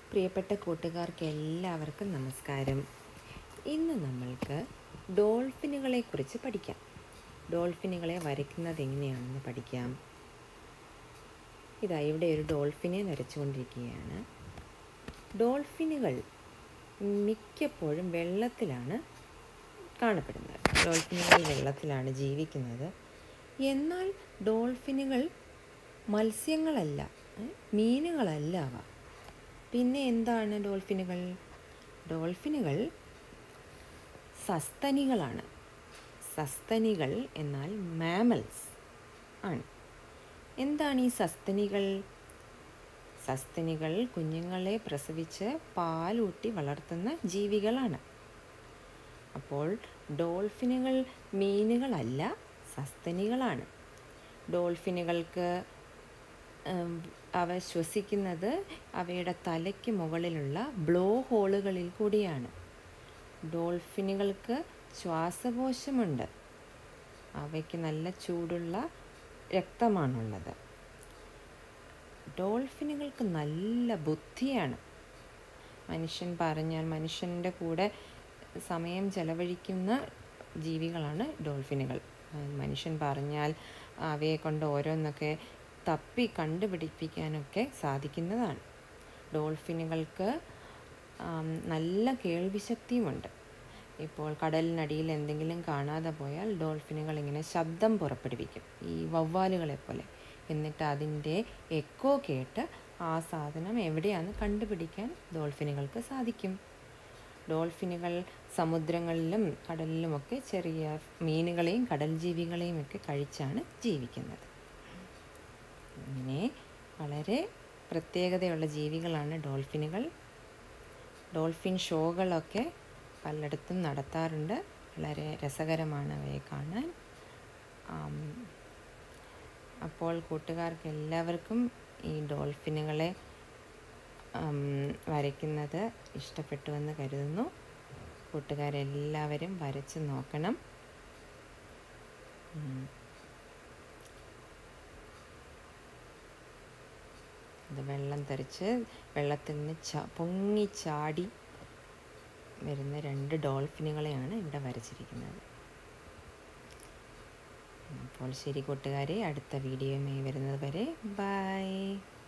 പ്രിയപ്പെട്ട കൂട്ടുകാർക്ക് എല്ലാവർക്കും നമസ്കാരം ഇന്ന് നമ്മൾക്ക് ഡോൾഫിനുകളെ കുറിച്ച് പഠിക്കാം ഡോൾഫിനുകളെ വരയ്ക്കുന്നത് എങ്ങനെയാണെന്ന് പഠിക്കാം ഇതാ ഇവിടെ ഒരു ഡോൾഫിനെ വരച്ചുകൊണ്ടിരിക്കുകയാണ് ഡോൾഫിനുകൾ മിക്കപ്പോഴും വെള്ളത്തിലാണ് കാണപ്പെടുന്നത് ഡോൾഫിനുകൾ വെള്ളത്തിലാണ് ജീവിക്കുന്നത് എന്നാൽ ഡോൾഫിനുകൾ മത്സ്യങ്ങളല്ല ഏ, മീനുകളല്ല അവ പിന്നെ എന്താണ് ഡോൾഫിനുകൾ ഡോൾഫിനുകൾ സസ്തനികളാണ് സസ്തനികൾ എന്നാൽ മാമൽസ് ആണ് എന്താണ് ഈ സസ്തനികൾ സസ്തനികൾ കുഞ്ഞുങ്ങളെ പ്രസവിച്ച് പാലൂട്ടി വളർത്തുന്ന ജീവികളാണ് അപ്പോൾ ഡോൾഫിനുകൾ മീനുകളല്ല സസ്തനികളാണ് ഡോൾഫിനുകൾക്ക് ഉം, അവ ശ്വസിക്കുന്നത് അവയുടെ തലയ്ക്ക് മുകളിലുള്ള ബ്ലോ ഹോളുകളിൽ കൂടിയാണ് ഡോൾഫിനുകൾക്ക് ശ്വാസകോശമുണ്ട് അവയ്ക്ക് നല്ല ചൂടുള്ള രക്തമാണുള്ളത് ഡോൾഫിനുകൾക്ക് നല്ല ബുദ്ധിയാണ് മനുഷ്യൻ പറഞ്ഞാൽ മനുഷ്യൻ്റെ കൂടെ സമയം ചെലവഴിക്കുന്ന ജീവികളാണ് ഡോൾഫിനുകൾ ആ, മനുഷ്യൻ പറഞ്ഞാൽ അവയെ കൊണ്ട് ഓരോന്നൊക്കെ തപ്പി കണ്ടുപിടിപ്പിക്കാനൊക്കെ സാധിക്കുന്നതാണ് ഡോൾഫിനുകൾക്ക് ആം, നല്ല കേൾവിശക്തിയുമുണ്ട് ഇപ്പോൾ കടലിനടിയിൽ എന്തെങ്കിലും കാണാതെ പോയാൽ ഡോൾഫിനുകൾ ഇങ്ങനെ ശബ്ദം പുറപ്പെടുവിക്കും ഈ വവ്വാലുകളെ പോലെ എന്നിട്ട് അതിൻ്റെ എക്കോ കേട്ട് ആ സാധനം എവിടെയാണെന്ന് കണ്ടുപിടിക്കാൻ ഡോൾഫിനുകൾക്ക് സാധിക്കും ഡോൾഫിനുകൾ സമുദ്രങ്ങളിലും കടലിലുമൊക്കെ ചെറിയ മീനുകളെയും കടൽ ജീവികളെയും ഒക്കെ കഴിച്ചാണ് ജീവിക്കുന്നത് ഇങ്ങനെ വളരെ പ്രത്യേകതയുള്ള ജീവികളാണ് ഡോൾഫിനുകൾ ഡോൾഫിൻ ഷോകളൊക്കെ പലയിടത്തും നടത്താറുണ്ട് വളരെ രസകരമാണ് അവയെ കാണാൻ ആം, അപ്പോൾ കൂട്ടുകാർക്ക് എല്ലാവർക്കും ഈ ഡോൾഫിനുകളെ ആം, വരയ്ക്കുന്നത് ഇഷ്ടപ്പെട്ടുവെന്ന് കരുതുന്നു കൂട്ടുകാരെല്ലാവരും വരച്ച് നോക്കണം ഉം. ഇത് വെള്ളം തെറിച്ച് വെള്ളത്തിൽ നിന്ന് ച പൊങ്ങി ചാടി വരുന്ന രണ്ട് ഡോൾഫിനുകളെയാണ് ഇവിടെ വരച്ചിരിക്കുന്നത് അപ്പോൾ ശരി കൂട്ടുകാരെ അടുത്ത വീഡിയോയുമായി വരുന്നത് വരെ ബൈ